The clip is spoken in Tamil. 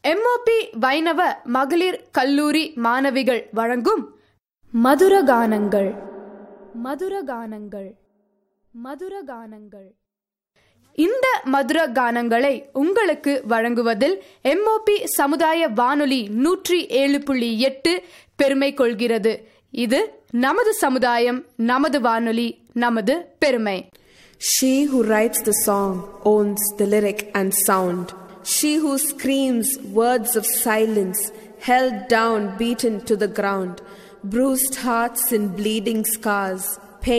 எம்ஓபி வைணவ மகளிர் கல்லூரி மாணவிகள் வழங்கும் மதுரகானங்கள் மதுரகானங்கள் மதுரகானங்கள் இந்த மதுர கானங்களை உங்களுக்கு வழங்குவதில் எம்ஓபி சமுதாய வானொலி நூற்றி ஏழு புள்ளி எட்டு பெருமை கொள்கிறது இது நமது சமுதாயம் நமது வானொலி நமது பெருமை She who writes the song owns the lyric and sound. She who screams words of silence, held down, beaten to the ground, bruised hearts and bleeding scars.